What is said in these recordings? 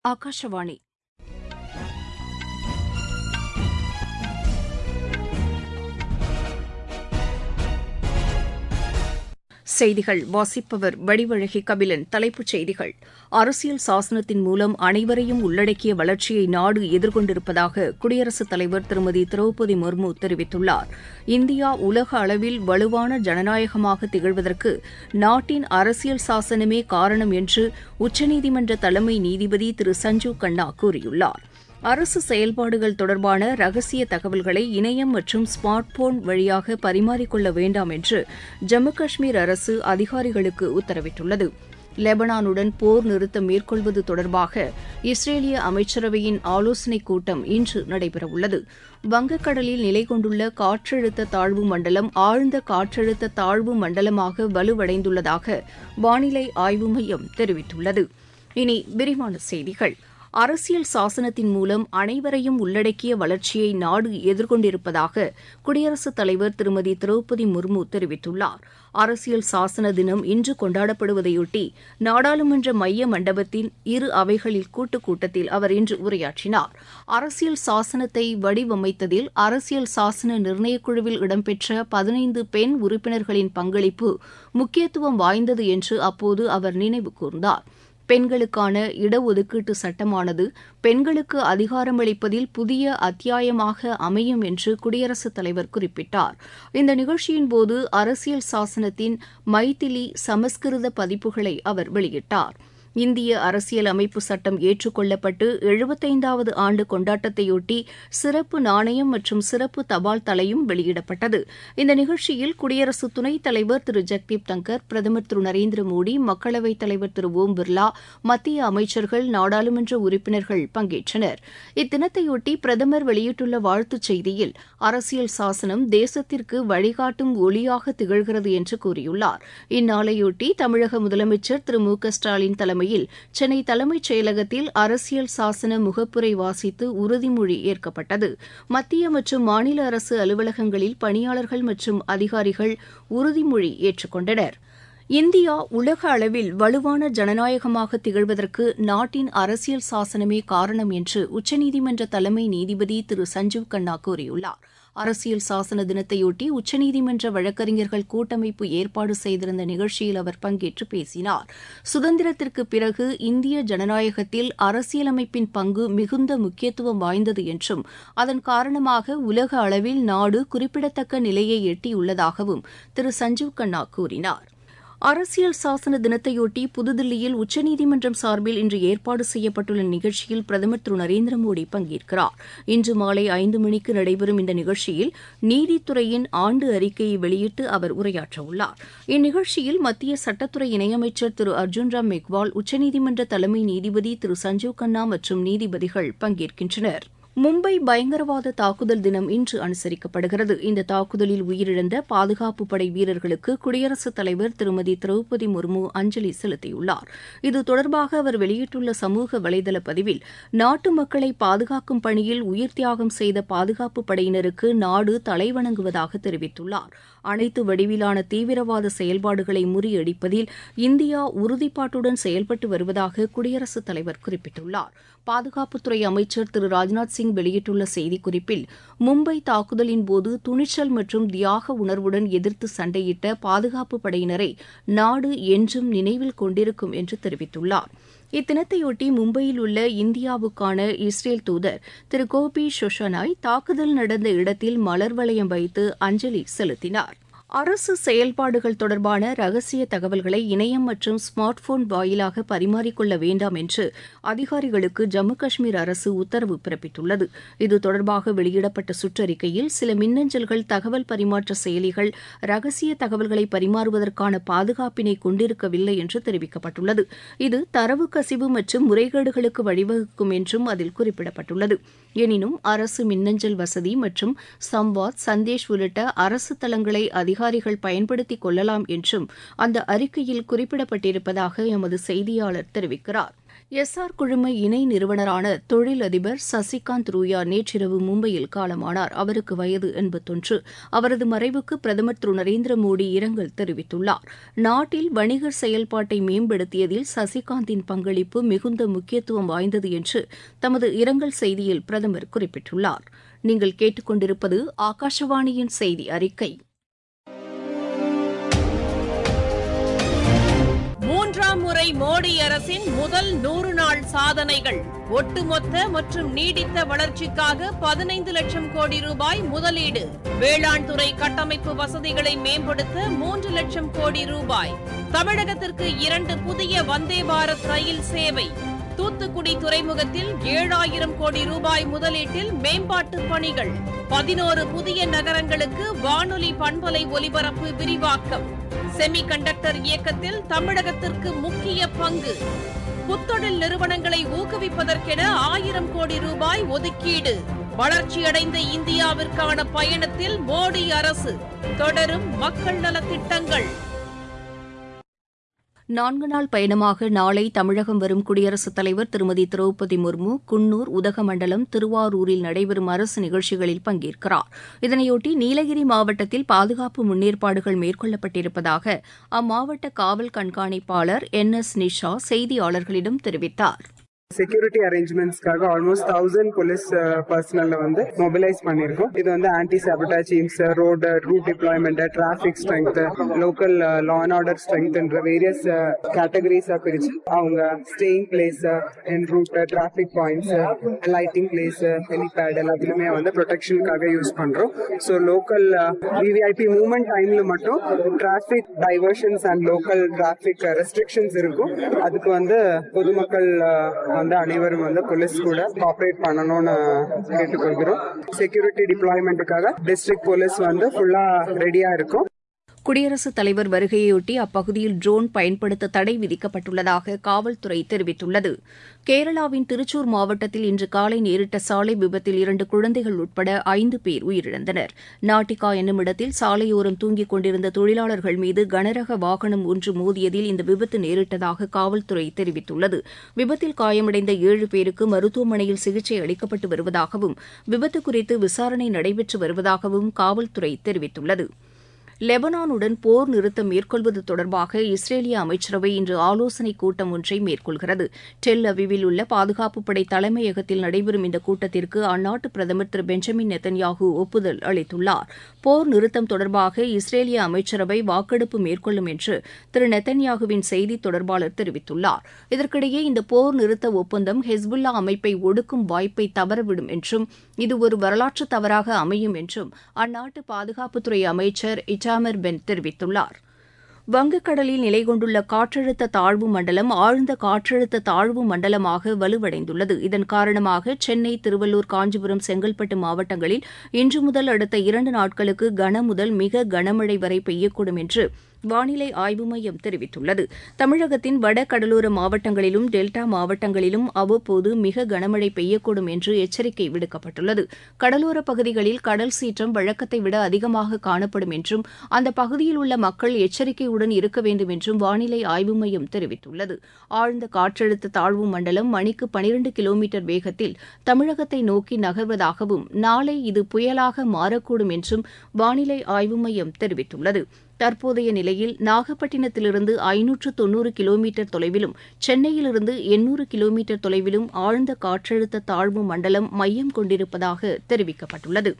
ஆகாஷவாணி செய்திகள் வாசிப்பவர் வடிவழகி கபிலன் தலைப்புச் செய்திகள் அரசியல் சாசனத்தின் மூலம் அனைவரையும் உள்ளடக்கிய வளர்ச்சியை நாடு எதிர்கொண்டிருப்பதாக குடியரசுத் தலைவர் திருமதி திரௌபதி முர்மு தெரிவித்துள்ளார் இந்தியா உலக அளவில் வலுவான ஜனநாயகமாக திகழ்வதற்கு நாட்டின் அரசியல் சாசனமே காரணம் என்று உச்சநீதிமன்ற தலைமை நீதிபதி திரு சஞ்சீவ் கண்ணா கூறியுள்ளார் அரசு செயல்பாடுகள் தொடர்பான ரகசிய தகவல்களை இணையம் மற்றும் ஸ்மார்ட் போன் வழியாக பரிமாறிக்கொள்ள வேண்டாம் என்று ஜம்மு காஷ்மீர் அரசு அதிகாரிகளுக்கு உத்தரவிட்டுள்ளது லெபனானுடன் போர் நிறுத்தம் மேற்கொள்வது தொடர்பாக இஸ்ரேலிய அமைச்சரவையின் ஆலோசனைக் கூட்டம் இன்று நடைபெறவுள்ளது வங்கக்கடலில் நிலை கொண்டுள்ள காற்றழுத்த தாழ்வு மண்டலம் ஆழ்ந்த காற்றழுத்த தாழ்வு மண்டலமாக வலுவடைந்துள்ளதாக வானிலை ஆய்வு மையம் தெரிவித்துள்ளது இனி விரிவான செய்திகள் அரசியல் சாசனத்தின் மூலம் அனைவரையும் உள்ளடக்கிய வளர்ச்சியை நாடு எதிர்கொண்டிருப்பதாக குடியரசுத் தலைவர் திருமதி திரௌபதி முர்மு தெரிவித்துள்ளார் அரசியல் சாசன தினம் இன்று கொண்டாடப்படுவதையொட்டி நாடாளுமன்ற மைய மண்டபத்தின் இரு அவைகளில் கூட்டுக் கூட்டத்தில் அவர் இன்று உரையாற்றினார் அரசியல் சாசனத்தை வடிவமைத்ததில் அரசியல் சாசன நிர்ணயக்குழுவில் இடம்பெற்ற பதினைந்து பெண் உறுப்பினர்களின் பங்களிப்பு முக்கியத்துவம் வாய்ந்தது என்று அப்போது அவர் நினைவு கூர்ந்தார் பெண்களுக்கான இடஒதுக்கீட்டு சட்டமானது பெண்களுக்கு அதிகாரமளிப்பதில் புதிய அத்தியாயமாக அமையும் என்று குடியரசுத் தலைவர் குறிப்பிட்டார் இந்த நிகழ்ச்சியின்போது அரசியல் சாசனத்தின் மைதிலி சமஸ்கிருத பதிப்புகளை அவர் வெளியிட்டார் இந்திய அரசியல் அமைப்பு சட்டம் ஏற்றுக்கொள்ளப்பட்டு எழுபத்தைந்தாவது ஆண்டு கொண்டாட்டத்தையொட்டி சிறப்பு நாணயம் மற்றும் சிறப்பு தபால் தலையும் வெளியிடப்பட்டது இந்த நிகழ்ச்சியில் குடியரசு துணைத் தலைவர் திரு ஜெக்தீப் தங்கர் பிரதமர் திரு நரேந்திர மோடி மக்களவைத் தலைவர் திரு ஓம் பிர்லா மத்திய அமைச்சர்கள் நாடாளுமன்ற உறுப்பினர்கள் பங்கேற்றனர் இத்தினத்தையொட்டி பிரதமர் வெளியிட்டுள்ள வாழ்த்துச் செய்தியில் அரசியல் சாசனம் தேசத்திற்கு வழிகாட்டும் ஒளியாக திகழ்கிறது என்று கூறியுள்ளார் இந்நாளையொட்டி தமிழக முதலமைச்சர் திரு மு க ஸ்டாலின் தலைமையில் சென்னை தலைமைச் செயலகத்தில் அரசியல் சாசன முகப்புரை வாசித்து உறுதிமொழி ஏற்கப்பட்டது மத்திய மற்றும் மாநில அரசு அலுவலகங்களில் பணியாளர்கள் மற்றும் அதிகாரிகள் உறுதிமொழி ஏற்றுக்கொண்டனர் இந்தியா உலக அளவில் வலுவான ஜனநாயகமாக திகழ்வதற்கு நாட்டின் அரசியல் சாசனமே காரணம் என்று உச்சநீதிமன்ற தலைமை நீதிபதி திரு சஞ்சீவ் கண்ணா கூறியுள்ளார் அரசியல் சாசன தினத்தையொட்டி உச்சநீதிமன்ற வழக்கறிஞர்கள் கூட்டமைப்பு ஏற்பாடு செய்திருந்த நிகழ்ச்சியில் அவர் பங்கேற்று பேசினார் சுதந்திரத்திற்கு பிறகு இந்திய ஜனநாயகத்தில் அரசியலமைப்பின் பங்கு மிகுந்த முக்கியத்துவம் வாய்ந்தது என்றும் அதன் காரணமாக உலக அளவில் நாடு குறிப்பிடத்தக்க நிலையை எட்டியுள்ளதாகவும் திரு சஞ்சீவ் கண்ணா கூறினார் அரசியல் சாசன தினத்தையொட்டி புதுதில்லியில் உச்சநீதிமன்றம் சார்பில் இன்று ஏற்பாடு செய்யப்பட்டுள்ள நிகழ்ச்சியில் பிரதமர் திரு நரேந்திர மோடி பங்கேற்கிறார் இன்று மாலை ஐந்து மணிக்கு நடைபெறும் இந்த நிகழ்ச்சியில் நீதித்துறையின் ஆண்டு அறிக்கையை வெளியிட்டு அவர் உரையாற்றவுள்ளார் இந்நிகழ்ச்சியில் மத்திய சட்டத்துறை இணையமைச்சர் திரு அர்ஜுன் ராம் மெக்வால் உச்சநீதிமன்ற தலைமை நீதிபதி திரு சஞ்சீவ் கண்ணா மற்றும் நீதிபதிகள் பங்கேற்கின்றனர் மும்பை பயங்கரவாத தாக்குதல் தினம் இன்று அனுசரிக்கப்படுகிறது இந்த தாக்குதலில் உயிரிழந்த பாதுகாப்பு படை வீரர்களுக்கு குடியரசுத் தலைவர் திருமதி திரௌபதி முர்மு அஞ்சலி செலுத்தியுள்ளார் இது தொடர்பாக அவர் வெளியிட்டுள்ள சமூக வலைதள பதிவில் நாட்டு மக்களை பாதுகாக்கும் பணியில் உயிர் தியாகம் செய்த பாதுகாப்பு படையினருக்கு நாடு தலைவணங்குவதாக தெரிவித்துள்ளார் அனைத்து வடிவிலான தீவிரவாத செயல்பாடுகளை முறியடிப்பதில் இந்தியா உறுதிப்பாட்டுடன் செயல்பட்டு வருவதாக குடியரசுத் தலைவர் குறிப்பிட்டுள்ளார் பாதுகாப்புத்துறை அமைச்சர் திரு ராஜ்நாத் சிங் வெளியிட்டுள்ள செய்திக்குறிப்பில் மும்பை தாக்குதலின் போது துணிச்சல் மற்றும் தியாக உணர்வுடன் எதிர்த்து சண்டையிட்ட பாதுகாப்பு படையினரை நாடு என்றும் நினைவில் கொண்டிருக்கும் என்று தெரிவித்துள்ளார் இத்தினத்தையொட்டி மும்பையில் உள்ள இந்தியாவுக்கான இஸ்ரேல் தூதர் திரு கோபி ஷொஷனாய் தாக்குதல் நடந்த இடத்தில் மலர் வளையம் வைத்து அஞ்சலி செலுத்தினார் அரசு செயல்பாடுகள் தொடர்பான ரகசிய தகவல்களை இணையம் மற்றும் ஸ்மார்ட் போன் வாயிலாக பரிமாறிக்கொள்ள வேண்டாம் என்று அதிகாரிகளுக்கு ஜம்மு காஷ்மீர் அரசு உத்தரவு பிறப்பித்துள்ளது இது தொடர்பாக வெளியிடப்பட்ட சுற்றறிக்கையில் சில மின்னஞ்சல்கள் தகவல் பரிமாற்ற செயலிகள் ரகசிய தகவல்களை பரிமாறுவதற்கான பாதுகாப்பினை கொண்டிருக்கவில்லை என்று தெரிவிக்கப்பட்டுள்ளது இது தரவு கசிவு மற்றும் முறைகேடுகளுக்கு வழிவகுக்கும் என்றும் அதில் குறிப்பிடப்பட்டுள்ளது எனினும் அரசு மின்னஞ்சல் வசதி மற்றும் சம்வாத் சந்தேஷ் உள்ளிட்ட அரசு தளங்களை அதிக அதிகாரிகள் பயன்படுத்திக் கொள்ளலாம் என்றும் அந்த அறிக்கையில் குறிப்பிடப்பட்டிருப்பதாக எமது செய்தியாளர் தெரிவிக்கிறார் எஸ்ஆர் குழும இணை நிறுவனரான தொழிலதிபர் சசிகாந்த் ரூயா நேற்றிரவு மும்பையில் காலமானார் அவருக்கு வயது எண்பத்தொன்று அவரது மறைவுக்கு பிரதமர் திரு நரேந்திர மோடி இரங்கல் தெரிவித்துள்ளார் நாட்டில் வணிகர் செயல்பாட்டை மேம்படுத்தியதில் சசிகாந்தின் பங்களிப்பு மிகுந்த முக்கியத்துவம் வாய்ந்தது என்று தமது இரங்கல் செய்தியில் பிரதமர் குறிப்பிட்டுள்ளார் நீங்கள் கேட்டுக்கொண்டிருப்பது ஆகாஷவாணியின் செய்தி அறிக்கை மூன்றாம் முறை மோடி அரசின் முதல் நூறு நாள் சாதனைகள் ஒட்டுமொத்த மற்றும் நீடித்த வளர்ச்சிக்காக பதினைந்து லட்சம் கோடி ரூபாய் முதலீடு வேளாண் துறை கட்டமைப்பு வசதிகளை மேம்படுத்த மூன்று லட்சம் கோடி ரூபாய் தமிழகத்திற்கு இரண்டு புதிய வந்தே பாரத் ரயில் சேவை தூத்துக்குடி துறைமுகத்தில் ஏழாயிரம் கோடி ரூபாய் முதலீட்டில் மேம்பாட்டு பணிகள் பதினோரு புதிய நகரங்களுக்கு வானொலி பண்பலை ஒலிபரப்பு விரிவாக்கம் செமி கண்டக்டர் இயக்கத்தில் தமிழகத்திற்கு முக்கிய பங்கு புத்தொழில் நிறுவனங்களை ஊக்குவிப்பதற்கென ஆயிரம் கோடி ரூபாய் ஒதுக்கீடு வளர்ச்சியடைந்த இந்தியாவிற்கான பயணத்தில் மோடி அரசு தொடரும் மக்கள் நலத்திட்டங்கள் நான்கு நாள் பயணமாக நாளை தமிழகம் வரும் குடியரசுத் தலைவர் திருமதி திரௌபதி முர்மு குன்னூர் உதகமண்டலம் திருவாரூரில் நடைபெறும் அரசு நிகழ்ச்சிகளில் பங்கேற்கிறார் இதனையொட்டி நீலகிரி மாவட்டத்தில் பாதுகாப்பு முன்னேற்பாடுகள் மேற்கொள்ளப்பட்டிருப்பதாக அம்மாவட்ட காவல் கண்காணிப்பாளர் என் எஸ் நிஷா செய்தியாளர்களிடம் தெரிவித்தார் செக்யூரிட்டி அரேஞ்ச்மெண்ட்ஸ்க்காக ஆல்மோஸ்ட் தௌசண்ட் போலீஸ் பர்சனல்ல வந்து மொபிலைஸ் பண்ணிருக்கோம் இது வந்து anti sabotage teams road route deployment traffic strength local law and order ஸ்ட்ரென்த்ன்ற வேரியஸ் கேட்டகரிஸா பிரிச்சு அவங்க staying place and route traffic points lighting place helipad எல்லாத்துலயுமே வந்து ப்ரொடெக்ஷனுக்காக யூஸ் பண்றோம் ஸோ லோக்கல் விவிஐபி மூவ்மெண்ட் டைம்ல மட்டும் traffic diversions and local traffic restrictions இருக்கும் அதுக்கு வந்து பொதுமக்கள் வந்து அனைவரும் வந்து போலீஸ் கூட கோஆபரேட் பண்ணணும்னு கேட்டுக்கொள்கிறோம் செக்யூரிட்டி டிப்ளாய்மெண்ட்டுக்காக டிஸ்ட்ரிக்ட் போலீஸ் வந்து ஃபுல்லா ரெடியா இருக்கும் குடியரசுத் தலைவர் வருகையொட்டி அப்பகுதியில் ட்ரோன் பயன்படுத்த தடை விதிக்கப்பட்டுள்ளதாக காவல்துறை தெரிவித்துள்ளது கேரளாவின் திருச்சூர் மாவட்டத்தில் இன்று காலை நேரிட்ட சாலை விபத்தில் இரண்டு குழந்தைகள் உட்பட ஐந்து பேர் உயிரிழந்தனர் நாட்டிகா என்னும் இடத்தில் சாலையோரம் தூங்கிக் கொண்டிருந்த தொழிலாளர்கள் மீது கனரக வாகனம் ஒன்று மோதியதில் இந்த விபத்து நேரிட்டதாக காவல்துறை தெரிவித்துள்ளது விபத்தில் காயமடைந்த ஏழு பேருக்கு மருத்துவமனையில் சிகிச்சை அளிக்கப்பட்டு வருவதாகவும் விபத்து குறித்து விசாரணை நடைபெற்று வருவதாகவும் காவல்துறை தெரிவித்துள்ளது லெபனானுடன் போர் நிறுத்தம் மேற்கொள்வது தொடர்பாக இஸ்ரேலிய அமைச்சரவை இன்று ஆலோசனைக் கூட்டம் ஒன்றை மேற்கொள்கிறது டெல் அவிவில் உள்ள பாதுகாப்புப் படை தலைமையகத்தில் நடைபெறும் இந்த கூட்டத்திற்கு அந்நாட்டு பிரதமர் திரு பெஞ்சமின் நெத்தன்யாகு ஒப்புதல் அளித்துள்ளார் போர் நிறுத்தம் தொடர்பாக இஸ்ரேலிய அமைச்சரவை வாக்கெடுப்பு மேற்கொள்ளும் என்று திரு நெத்தன்யாகுவின் செய்தி தொடர்பாளர் தெரிவித்துள்ளார் இதற்கிடையே இந்த போர் நிறுத்த ஒப்பந்தம் ஹெஸ்புல்லா அமைப்பை ஒடுக்கும் வாய்ப்பை தவறவிடும் என்றும் இது ஒரு வரலாற்று தவறாக அமையும் என்றும் அந்நாட்டு பாதுகாப்புத்துறை அமைச்சர் இட்டாமர் பென் தெரிவித்துள்ளார் வங்கக்கடலில் நிலை கொண்டுள்ள காற்றழுத்த தாழ்வு மண்டலம் ஆழ்ந்த காற்றழுத்த தாழ்வு மண்டலமாக வலுவடைந்துள்ளது இதன் காரணமாக சென்னை திருவள்ளூர் காஞ்சிபுரம் செங்கல்பட்டு மாவட்டங்களில் இன்று முதல் அடுத்த இரண்டு நாட்களுக்கு கன முதல் மிக கனமழை வரை பெய்யக்கூடும் என்று வானிலை ஆய்வு மையம் தெரிவித்துள்ளது தமிழகத்தின் வட கடலோர மாவட்டங்களிலும் டெல்டா மாவட்டங்களிலும் அவ்வப்போது மிக கனமழை பெய்யக்கூடும் என்று எச்சரிக்கை விடுக்கப்பட்டுள்ளது கடலோரப் பகுதிகளில் கடல் சீற்றம் வழக்கத்தை விட அதிகமாக காணப்படும் என்றும் அந்த பகுதியில் உள்ள மக்கள் எச்சரிக்கையுடன் இருக்க வேண்டும் என்றும் வானிலை ஆய்வு மையம் தெரிவித்துள்ளது ஆழ்ந்த காற்றழுத்த தாழ்வு மண்டலம் மணிக்கு பனிரண்டு கிலோமீட்டர் வேகத்தில் தமிழகத்தை நோக்கி நகர்வதாகவும் நாளை இது புயலாக மாறக்கூடும் என்றும் வானிலை ஆய்வு மையம் தெரிவித்துள்ளது தற்போதைய நிலையில் நாகப்பட்டினத்திலிருந்து ஐநூற்று தொன்னூறு கிலோமீட்டர் தொலைவிலும் சென்னையிலிருந்து எண்ணூறு கிலோமீட்டர் தொலைவிலும் ஆழ்ந்த காற்றழுத்த தாழ்வு மண்டலம் மையம் கொண்டிருப்பதாக தெரிவிக்கப்பட்டுள்ளது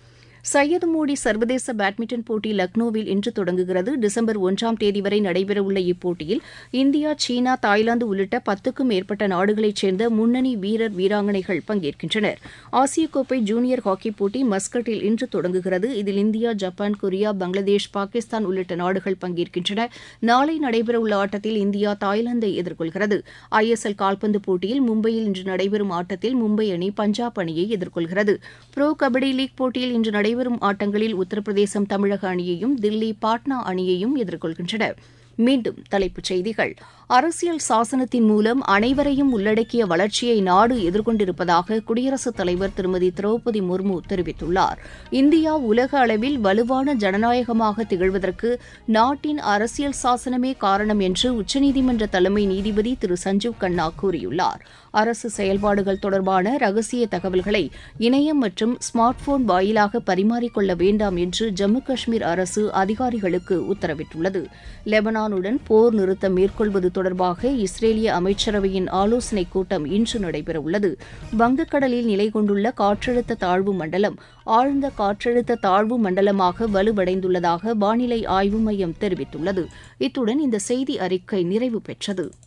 சையது மோடி சர்வதேச பேட்மிண்டன் போட்டி லக்னோவில் இன்று தொடங்குகிறது டிசம்பர் ஒன்றாம் தேதி வரை நடைபெறவுள்ள இப்போட்டியில் இந்தியா சீனா தாய்லாந்து உள்ளிட்ட பத்துக்கும் மேற்பட்ட நாடுகளைச் சேர்ந்த முன்னணி வீரர் வீராங்கனைகள் பங்கேற்கின்றனர் ஆசிய கோப்பை ஜூனியர் ஹாக்கி போட்டி மஸ்கட்டில் இன்று தொடங்குகிறது இதில் India Japan Korea Bangladesh Pakistan உள்ளிட்ட நாடுகள் பங்கேற்கின்றன நாளை நடைபெறவுள்ள ஆட்டத்தில் இந்தியா தாய்லாந்தை எதிர்கொள்கிறது ஐஎஸ்எல் கால்பந்து போட்டியில் மும்பையில் இன்று நடைபெறும் ஆட்டத்தில் மும்பை அணி பஞ்சாப் அணியை எதிர்கொள்கிறது புரோ கபடி லீக் போட்டியில் இன்று நடைபெறும் ஆட்டங்களில் உத்தரப்பிரதேசம் தமிழக அணியையும் தில்லி பாட்னா அணியையும் எதிர்கொள்கின்றன மீண்டும் தலைப்புச் செய்திகள் அரசியல் சாசனத்தின் மூலம் அனைவரையும் உள்ளடக்கிய வளர்ச்சியை நாடு எதிர்கொண்டிருப்பதாக குடியரசுத் தலைவர் திருமதி திரௌபதி முர்மு தெரிவித்துள்ளார் இந்தியா உலக அளவில் வலுவான ஜனநாயகமாக திகழ்வதற்கு நாட்டின் அரசியல் சாசனமே காரணம் என்று உச்சநீதிமன்ற தலைமை நீதிபதி திரு சஞ்சீவ் கண்ணா கூறியுள்ளார் அரசு செயல்பாடுகள் தொடர்பான ரகசிய தகவல்களை இணையம் மற்றும் ஸ்மார்ட் போன் வாயிலாக பரிமாறிக்கொள்ள வேண்டாம் என்று ஜம்மு காஷ்மீர் அரசு அதிகாரிகளுக்கு உத்தரவிட்டுள்ளது லெபனானுடன் போர் நிறுத்தம் மேற்கொள்வது தொடர்பாக இஸ்ரேலிய அமைச்சரவையின் ஆலோசனைக் கூட்டம் இன்று நடைபெறவுள்ளது வங்கக்கடலில் நிலை கொண்டுள்ள காற்றழுத்த தாழ்வு மண்டலம் ஆழ்ந்த காற்றழுத்த தாழ்வு மண்டலமாக வலுவடைந்துள்ளதாக வானிலை ஆய்வு மையம் தெரிவித்துள்ளது இத்துடன் இந்த செய்தி அறிக்கை நிறைவு பெற்றது